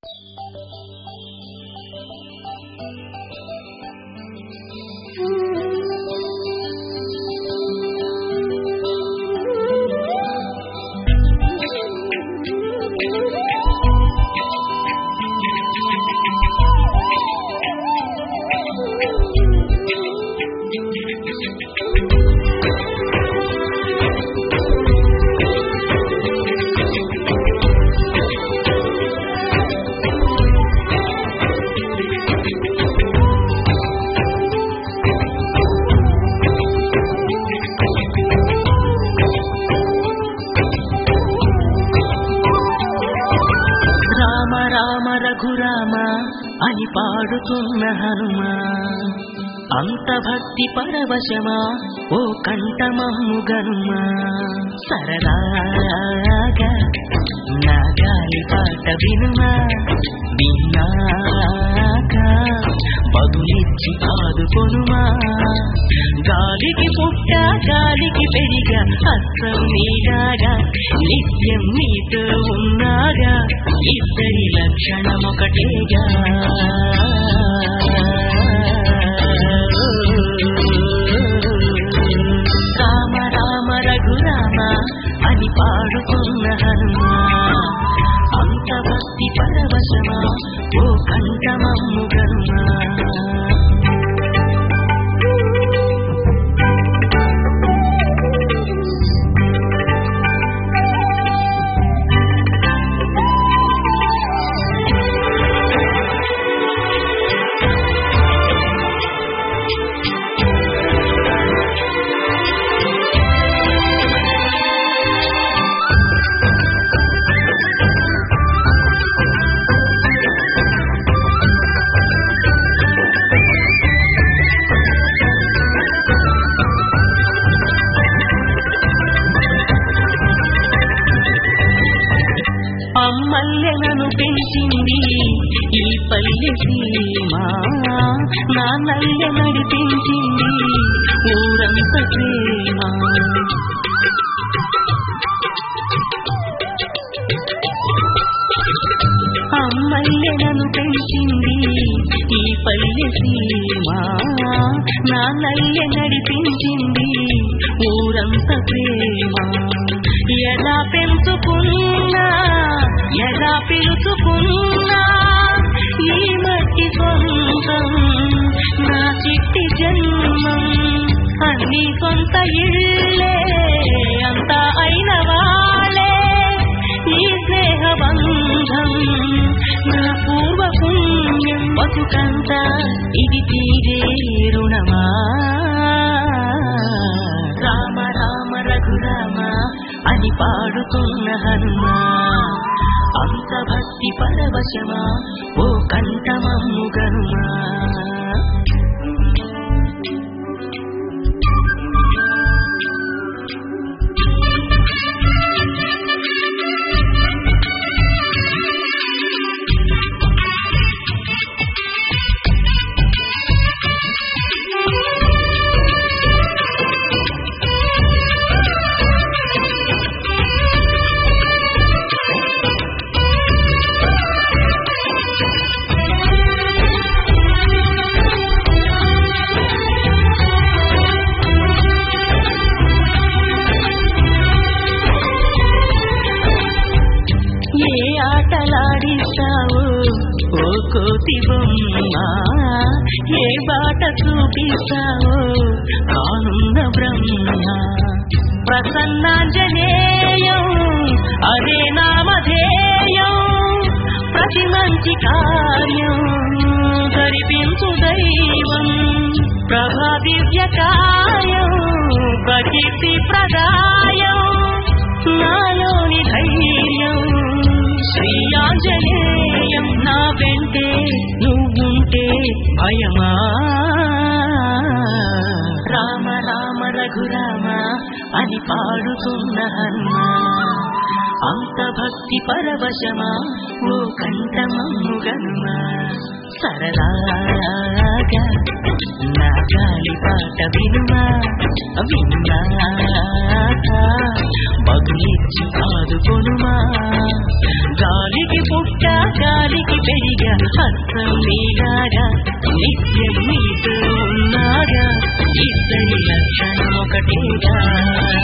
రామ రామ రఘురామ అని పాడుతున్న హనుమా అంత భక్తి పరవశమా ఓ కంఠమమ్ము గనుమా సరదాగా నా గాలి పాట వినుమా విన్నాక బదులిచ్చి ఆదుకొనుమా గాలికి పుట్ట గాలికి పెరిగా అస్సం నీడాగా నిత్యం నీతో ఉన్నాగా ఇద్దరి లక్షణం ఒకటేగా రామ రామ రఘురామ అని పాడుతున్న హనుమా అంత భక్తి పరవశమా ఓ కంఠమమ్ము గనుమా అమ్మల్లెనను పెంచింది ఈ పల్లె సీమ నా నల్లె నడిపించింది ఊరంత ప్రేమ అమ్మల్లెనను పెంచింది ఈ పల్లె సీమ నా నల్లె నడిపించింది ఊరంత ప్రేమ ఎలా పెంచుకున్నా ఎలా పిలుచుకున్నా ఈ మట్టి సొంతం నా చిట్టి జన్మం అన్ని సొంత ఇళ్ళే అంతా అయిన వాళ్ళే ఈ స్నేహ బంధం నా పూర్వ పుణ్యం బతుకంతా ఇది తీరే రుణమా రామ రామ రఘురామ అని పాడుతున్న హనుమా అంత భక్తి పరవశమా ఓ కంఠమమ్ము గనుమా ఏ ఆటలాడిస్తావు ఓ కోతి బొమ్మ ఏ బాట చూపిస్తావు కానున్న బ్రహ్మ ప్రసన్నాంజనేయం అదే నామధేయం ప్రతి మంచి కార్యం జరిపించు దైవం ప్రభా దివ్య కాయం ప్రకీర్తి ప్రదాయం నాలోని ధైర్యం శ్రీ ఆంజనేయం నా వెంటే నువ్వుంటే భయమా రామ రామ రఘురామ అని పాడుతున్న హనుమా అంత భక్తి పరవశమా ఓ కంఠమమ్ము గనుమా సరదాగా నా గాలి పాట వినుమా విన్నాక బదులిచ్చి ఆదుకొనుమా గాలికి పుట్ట గాలికి పెరిగా హస్తం నీలాగా నిత్యం నీతో ఉన్నాగా ఇద్దరి లక్షణం ఒకటేగా